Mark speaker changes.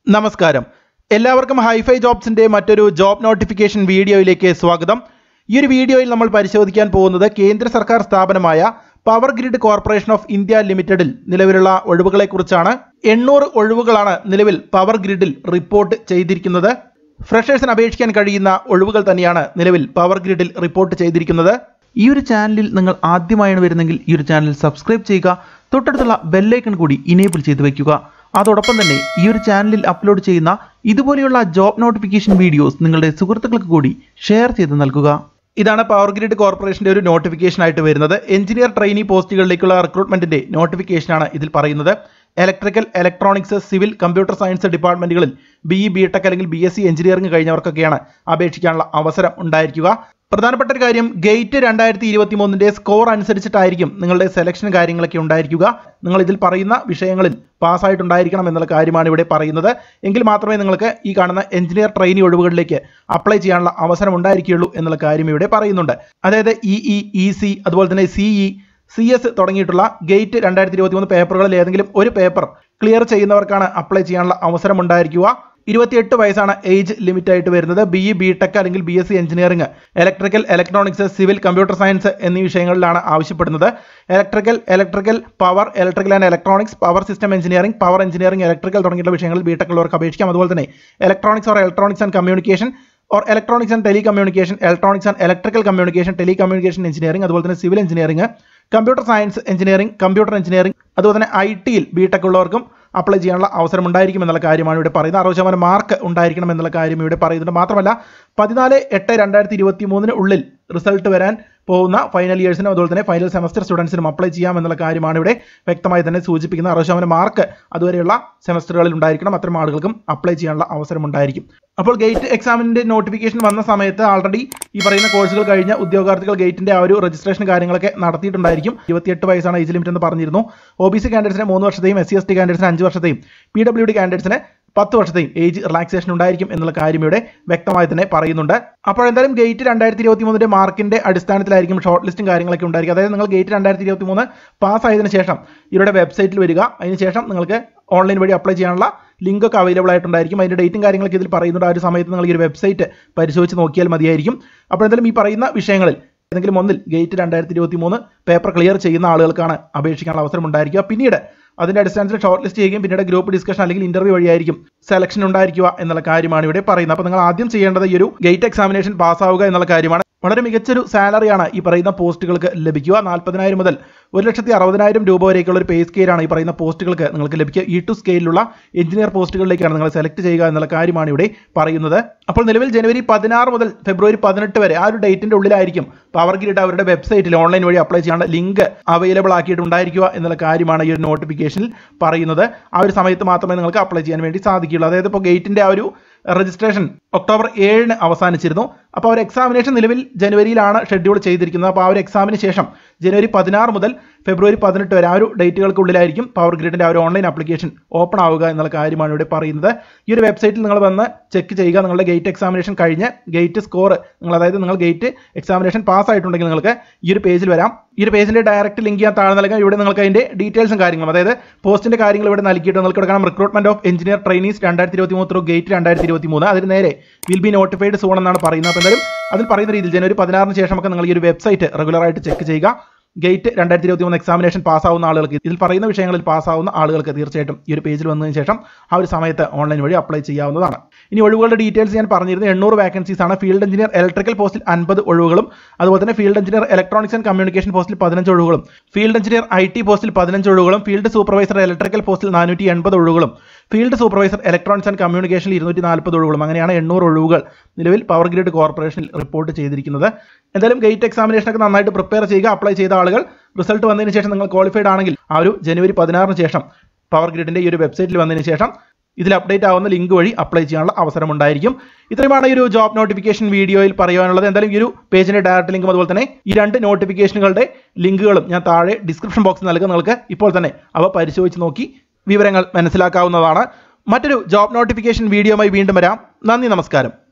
Speaker 1: നമസ്കാരം എല്ലാവർക്കും ഹൈഫൈ ജോബ്സിന്റെ മറ്റൊരു ജോബ് നോട്ടിഫിക്കേഷൻ വീഡിയോയിലേക്ക് സ്വാഗതം ഈ ഒരു വീഡിയോയിൽ നമ്മൾ പരിശോധിക്കാൻ പോകുന്നത് കേന്ദ്ര സർക്കാർ സ്ഥാപനമായ power grid corporation of India ലിമിറ്റഡിൽ നിലവിലുള്ള ഒഴിവുകളെക്കുറിച്ചാണ് എണ്ണൂറ് ഒഴിവുകളാണ് നിലവിൽ പവർ ഗ്രിഡിൽ റിപ്പോർട്ട് ചെയ്തിരിക്കുന്നത് ഫ്രഷേഴ്സിന് അപേക്ഷിക്കാൻ കഴിയുന്ന ഒഴിവുകൾ തന്നെയാണ് നിലവിൽ പവർ ഗ്രിഡിൽ റിപ്പോർട്ട് ചെയ്തിരിക്കുന്നത് ഈ ഒരു ചാനലിൽ നിങ്ങൾ ആദ്യമായാണ് വരുന്നെങ്കിൽ ഈ ഒരു ചാനൽ സബ്സ്ക്രൈബ് ചെയ്യുക തൊട്ടടുത്തുള്ള ബെല്ലൈക്കൺ കൂടി ഇനേബിൾ ചെയ്ത് വെക്കുക അതോടൊപ്പം തന്നെ ഈ ഒരു ചാനലിൽ അപ്ലോഡ് ചെയ്യുന്ന ഇതുപോലെയുള്ള ജോബ് നോട്ടിഫിക്കേഷൻ വീഡിയോസ് നിങ്ങളുടെ സുഹൃത്തുക്കൾക്ക് കൂടി ഷെയർ ചെയ്ത് നൽകുക ഇതാണ് പവർ ഗ്രിഡ് കോർപ്പറേഷന്റെ ഒരു നോട്ടിഫിക്കേഷൻ ആയിട്ട് വരുന്നത് എഞ്ചിനീയർ ട്രെയിനി പോസ്റ്റുകളിലേക്കുള്ള റിക്രൂട്ട്മെന്റിന്റെ നോട്ടിഫിക്കേഷനാണ് ഇതിൽ പറയുന്നത് electrical electronics civil computer science ഡിപ്പാർട്ട്മെന്റുകളിൽ ബി ഇ ബി ടെക് അല്ലെങ്കിൽ ബി എസ് സി എഞ്ചിനീയറിംഗ് കഴിഞ്ഞവർക്കൊക്കെയാണ് അപേക്ഷിക്കാനുള്ള അവസരം ഉണ്ടായിരിക്കുക പ്രധാനപ്പെട്ട ഒരു കാര്യം ഗേറ്റ് രണ്ടായിരത്തി ഇരുപത്തി മൂന്നിന്റെ സ്കോർ അനുസരിച്ചിട്ടായിരിക്കും നിങ്ങളുടെ സെലക്ഷൻ കാര്യങ്ങളൊക്കെ ഉണ്ടായിരിക്കുക നിങ്ങൾ ഇതിൽ പറയുന്ന വിഷയങ്ങളിൽ പാസ്സായിട്ടുണ്ടായിരിക്കണം എന്നുള്ള കാര്യമാണ് ഇവിടെ പറയുന്നത് എങ്കിൽ മാത്രമേ നിങ്ങൾക്ക് ഈ കാണുന്ന എഞ്ചിനീയർ ട്രെയിനി ഒഴിവുകളിലേക്ക് അപ്ലൈ ചെയ്യാനുള്ള അവസരം ഉണ്ടായിരിക്കുകയുള്ളൂ എന്നുള്ള കാര്യം ഇവിടെ പറയുന്നുണ്ട് അതായത് ഇ ഇ ഇ സി അതുപോലെ തന്നെ സിഇ സി എസ് തുടങ്ങിയിട്ടുള്ള ഗേറ്റ് രണ്ടായിരത്തി ഇരുപത്തി മൂന്ന് പേപ്പറുകളിൽ ഏതെങ്കിലും ഒരു പേപ്പർ ക്ലിയർ ചെയ്യുന്നവർക്കാണ് അപ്ലൈ ചെയ്യാനുള്ള അവസരം ഉണ്ടായിരിക്കുക ഇരുപത്തിയെട്ട് വയസ്സാണ് ഏജ് ലിമിറ്റ് ആയിട്ട് വരുന്നത് ബി ഇ ബി ടെക് അല്ലെങ്കിൽ B S C engineering electrical electronics civil computer science എന്നീ വിഷയങ്ങളിലാണ് ആവശ്യപ്പെടുന്നത് electrical electrical power electrical and electronics power system engineering power engineering electrical തുടങ്ങിയിട്ടുള്ള വിഷയങ്ങളിൽ ബി ടെക് ഉള്ളവർക്ക് അപേക്ഷിക്കാം അതുപോലെ തന്നെ electronics or electronics and communication or electronics and telecommunication electronics and electrical communication telecommunication engineering അതുപോലെ തന്നെ civil engineering computer science engineering computer engineering അതുപോലെ തന്നെ ഐ ടിയിൽ ബി ടെക് ഉള്ളവർക്കും അപ്ലൈ ചെയ്യാനുള്ള അവസരം ഉണ്ടായിരിക്കും എന്നുള്ള കാര്യമാണ് ഇവിടെ പറയുന്നത് അറുപത് ശതമാനം മാർക്ക് ഉണ്ടായിരിക്കണം എന്നുള്ള കാര്യം ഇവിടെ പറയുന്നുണ്ട് മാത്രമല്ല പതിനാല് എട്ട് രണ്ടായിരത്തി ഇരുപത്തി മൂന്നിന് ഉള്ളിൽ റിസൾട്ട് വരാൻ പോകുന്ന ഫൈനൽ ഇയേഴ്സിനും അതുപോലെ തന്നെ ഫൈനൽ സെമസ്റ്റർ സ്റ്റുഡൻസിനും അപ്ലൈ ചെയ്യാം എന്നുള്ള കാര്യമാണ് ഇവിടെ വ്യക്തമായി തന്നെ സൂചിപ്പിക്കുന്നത് അറുപത് ശതമാനം മാർക്ക് അതുവരെയുള്ള സെമസ്റ്ററുകളിൽ ഉണ്ടായിരിക്കണം അത്തരം ആളുകൾക്കും അപ്ലൈ ചെയ്യാനുള്ള അവസരം ഉണ്ടായിരിക്കും അപ്പോൾ ഗേറ്റ് എക്സാമിൻ്റെ നോട്ടിഫിക്കേഷൻ വന്ന സമയത്ത് ആൾറെഡി ഈ പറയുന്ന കോഴ്സുകൾ കഴിഞ്ഞ ഉദ്യോഗാർത്ഥികൾ ഗേറ്റിന്റെ ആ ഒരു രജിസ്ട്രേഷൻ കാര്യങ്ങളൊക്കെ നടത്തിയിട്ടുണ്ടായിരിക്കും ഇരുപത്തിയെട്ട് വയസ്സാണ് ഏജ് ലിമിറ്റ് എന്ന് പറഞ്ഞിരുന്നു ഒ ബി സി കാൻഡിഡേറ്റ്സിന് മൂന്ന് വർഷത്തെയും എസ് സി എസ് ടി കാൻഡിഡേറ്റ്സിന് അഞ്ച് വർഷത്തെയും പി ഡബ്ല്യു ഡി കാൻഡിഡേറ്റ്സിന് പത്ത് വർഷത്തെയും ഏജ് റിലാക്സേഷൻ ഉണ്ടായിരിക്കും എന്നുള്ള കാര്യം ഇവിടെ വ്യക്തമായി തന്നെ പറയുന്നുണ്ട് അപ്പോൾ എന്തായാലും ഗേറ്റ് രണ്ടായിരത്തി ഇരുപത്തി മൂന്നിന്റെ മാർക്കിന്റെ അടിസ്ഥാനത്തിലായിരിക്കും ഷോർട്ട് ലിസ്റ്റും കാര്യങ്ങളൊക്കെ ഉണ്ടായിരിക്കും അതായത് നിങ്ങൾ ഗേറ്റ് രണ്ടായിരത്തി ഇരുപത്തി മൂന്ന് പാസ് ആയതിനു ശേഷം ഇവരുടെ വെബ്സൈറ്റിൽ വരിക അതിനുശേഷം നിങ്ങൾക്ക് ഓൺലൈൻ വഴി അപ്ലൈ ചെയ്യാനുള്ള ലിങ്ക് ഒക്കെ അവൈലബിൾ ആയിട്ടുണ്ടായിരിക്കും അതിന്റെ ഡേറ്റും കാര്യങ്ങളൊക്കെ ഇതിൽ പറയുന്നുണ്ട് ആ ഒരു സമയത്ത് നിങ്ങൾ ഈ ഒരു വെബ്സൈറ്റ് പരിശോധിച്ച് നോക്കിയാൽ മതിയായിരിക്കും അപ്പോൾ എന്തായാലും ഈ പറയുന്ന വിഷയങ്ങളിൽ ഏതെങ്കിലും ഒന്നിൽ ഗേറ്റ് രണ്ടായിരത്തി ഇരുപത്തി മൂന്ന് പേപ്പർ ക്ലിയർ ചെയ്യുന്ന ആളുകൾക്കാണ് അപേക്ഷിക്കാനുള്ള അവസരം ഉണ്ടായിരിക്കുക പിന്നീട് അതിന്റെ അടിസ്ഥാനത്തിൽ ഷോർട്ട് ലിസ്റ്റ് ചെയ്യുകയും പിന്നീട് ഗ്രൂപ്പ് ഡിസ്കഷൻ അല്ലെങ്കിൽ ഇന്റർവ്യൂ വഴിയായിരിക്കും സെലക്ഷൻ ഉണ്ടായിരിക്കുക എന്നുള്ള കാര്യമാണ് ഇവിടെ പറയുന്നത് അപ്പോൾ നിങ്ങൾ ആദ്യം ചെയ്യേണ്ടത് ഈ ഒരു ഗേറ്റ് എക്സാമിനേഷൻ പാസ്സാവുക എന്നുള്ള കാര്യമാണ് വളരെ മികച്ചൊരു സാലറിയാണ് ഈ പറയുന്ന പോസ്റ്റുകൾക്ക് ലഭിക്കുക നാൽപ്പതിനായിരം മുതൽ ഒരു ലക്ഷത്തി അറുപതിനായിരം രൂപ വരേക്കുള്ള ഒരു പേ സ്കെയിലാണ് ഈ പറയുന്ന പോസ്റ്റുകൾക്ക് നിങ്ങൾക്ക് ലഭിക്കുക ഇ ടു സ്കെയിലുള്ള എഞ്ചിനീയർ പോസ്റ്റുകളിലേക്കാണ് നിങ്ങൾ സെലക്ട് ചെയ്യുക എന്നുള്ള കാര്യമാണ് ഇവിടെ പറയുന്നത് അപ്പോൾ നിലവിൽ ജനുവരി പതിനാറ് മുതൽ ഫെബ്രുവരി പതിനെട്ട് വരെ ആ ഒരു ഡേറ്റിന്റെ ഉള്ളിലായിരിക്കും പവർ ഗ്രിഡ് അവരുടെ വെബ്സൈറ്റിൽ ഓൺലൈൻ വഴി അപ്ലൈ ചെയ്യാനുള്ള ലിങ്ക് അവൈലബിൾ ആക്കിയിട്ടുണ്ടായിരിക്കുക എന്നുള്ള കാര്യമാണ് ഈ ഒരു നോട്ടിഫിക്കേഷനിൽ പറയുന്നത് ആ ഒരു സമയത്ത് മാത്രമേ നിങ്ങൾക്ക് അപ്ലൈ ചെയ്യാൻ വേണ്ടി സാധിക്കുകയുള്ളൂ അതായത് ഇപ്പോൾ ഗേറ്റിന്റെ ആ ഒരു രജിസ്ട്രേഷൻ ഒക്ടോബർ ഏഴിന് അവസാനിച്ചിരുന്നു അപ്പോൾ ആ ഒരു എക്സാമിനേഷൻ നിലവിൽ ജനുവരിയിലാണ് ഷെഡ്യൂൾ ചെയ്തിരിക്കുന്നത് അപ്പോൾ ആ ഒരു എക്സാമിന് ശേഷം ജനുവരി പതിനാറ് മുതൽ ഫെബ്രുവരി പതിനെട്ട് വരെ ആ ഒരു ഡേറ്റുകൾക്കുള്ളിലായിരിക്കും പവർ ഗ്രിഡിന്റെ ആ ഒരു ഓൺലൈൻ ആപ്ലിക്കേഷൻ ഓപ്പൺ ആവുക എന്നുള്ള കാര്യമാണ് ഇവിടെ പറയുന്നത് ഈ ഒരു വെബ്സൈറ്റിൽ നിങ്ങൾ വന്ന് ചെക്ക് ചെയ്യുക നിങ്ങളുടെ ഗേറ്റ് എക്സാമിനേഷൻ കഴിഞ്ഞ് ഗേറ്റ് സ്കോർ നിങ്ങൾ അതായത് നിങ്ങൾ ഗേറ്റ് എക്സാമിനേഷൻ പാസ് ആയിട്ടുണ്ടെങ്കിൽ നിങ്ങൾക്ക് ഈ ഒരു പേജിൽ വരാം ഈ ഒരു പേജിന്റെ ഡയറക്റ്റ് ലിങ്ക് ഞാൻ താഴെ നൽകാം ഇവിടെ നിങ്ങൾക്ക് അതിന്റെ ഡീറ്റെയിൽസും കാര്യങ്ങളും അതായത് പോസ്റ്റിന്റെ കാര്യങ്ങൾ ഇവിടെ നൽകിയിട്ട് നിങ്ങൾക്ക് ഇവിടെ കാണാം റിക്രൂട്ട്മെന്റ് ഓഫ് എഞ്ചിനീയർ ട്രെയിനീസ് രണ്ടായിരത്തി ഇരുപത്തി മൂന്ന് ത്രൂ ഗേറ്റ് രണ്ടായിരത്തി ഇരുപത്തി മൂന്ന് അതിന് നേരെ വിൽ ബി നോട്ടിഫൈഡ് സോൺ എന്നാണ് പറയുന്നത് അപ്പോൾ എന്തായാലും അതിൽ പറയുന്ന രീതിയിൽ ജനുവരി പതിനാറിന് ശേഷമൊക്കെ നിങ്ങൾ ഈ ഒരു വെബ്സൈറ്റ് റെഗുലറായിട്ട് ചെക്ക് ചെയ്യുക ഗേറ്റ് രണ്ടായിരത്തി ഇരുപത്തി മൂന്ന് എക്സാമിനേഷൻ പാസ്സാവുന്ന ആളുകൾക്ക് ഇതിൽ പറയുന്ന വിഷയങ്ങളിൽ പാസ്സാവുന്ന ആളുകൾക്ക് തീർച്ചയായിട്ടും ഈ ഒരു പേജിൽ വന്നതിന് ശേഷം ആ ഒരു സമയത്ത് ഓൺലൈൻ വഴി അപ്ലൈ ചെയ്യാവുന്നതാണ് ഇനി ഒഴിവുകളുടെ ഡീറ്റെയിൽസ് ഞാൻ പറഞ്ഞിരുന്നു എണ്ണൂറ് വാക്കൻസീസ് ആണ് ഫീൽഡ് എഞ്ചിനീയർ ഇലക്ട്രിക്കൽ പോസ്റ്റിൽ അൻപത് ഒഴിവുകളും അതുപോലെ തന്നെ field engineer electronics and communication പോസ്റ്റിൽ പതിനഞ്ച് ഒഴിവുകളും ഫീൽഡ് എഞ്ചിനീയർ ഐ ടി പോസ്റ്റിൽ പതിനഞ്ച് ഒഴിവുകളും ഫീൽഡ് സൂപ്പർവൈസർ ഇലക്ട്രിക്കൽ പോസ്റ്റിൽ നാനൂറ്റി എൺപത് ഒഴിവുകളും ഫീൽഡ് സൂപ്പർവൈസർ ഇലക്ട്രോണിക്സ് ആൻഡ് കമ്മ്യൂണിക്കേഷനിൽ ഇരുന്നൂറ്റി നാൽപ്പത് ഒഴിവുകളും അങ്ങനെയാണ് എണ്ണൂറ് ഒഴിവുകൾ നിലവിൽ പവർ ഗ്രിഡ് കോർപ്പറേഷനിൽ റിപ്പോർട്ട് ചെയ്തിരിക്കുന്നത് എന്തായാലും ഗേറ്റ് എക്സാമിനേഷനൊക്കെ നന്നായിട്ട് പ്രിപ്പയർ ചെയ്യുക അപ്ലൈ ചെയ്ത ആളുകൾ റിസൾട്ട് വന്നതിന് ശേഷം നിങ്ങൾ ക്വാളിഫൈഡ് ആണെങ്കിൽ ആ ഒരു ജനുവരി പതിനാറിന് ശേഷം പവർ ഗ്രിഡിന്റെ ഈ ഒരു വെബ്സൈറ്റിൽ വന്നതിന് ശേഷം ഇതിൽ അപ്ഡേറ്റ് ആവുന്ന ലിങ്ക് വഴി അപ്ലൈ ചെയ്യാനുള്ള അവസരം ഉണ്ടായിരിക്കും ഇത്രയുമാണ് ഈ ഒരു ജോബ് നോട്ടിഫിക്കേഷൻ വീഡിയോയിൽ പറയാനുള്ളത് എന്തായാലും ഈ ഒരു പേജിന്റെ ഡയറക്റ്റ് ലിങ്കും അതുപോലെ തന്നെ ഈ രണ്ട് നോട്ടിഫിക്കേഷനുകളുടെ ലിങ്കുകളും ഞാൻ താഴെ ഡിസ്ക്രിപ്ഷൻ ബോക്സിൽ നൽകും നിങ്ങൾക്ക് ഇപ്പോൾ തന്നെ അവ പരിശോധിച്ച് നോക്കി വിവരങ്ങൾ മനസ്സിലാക്കാവുന്നതാണ് മറ്റൊരു ജോബ് നോട്ടിഫിക്കേഷൻ വീഡിയോയുമായി വീണ്ടും വരാം നന്ദി നമസ്കാരം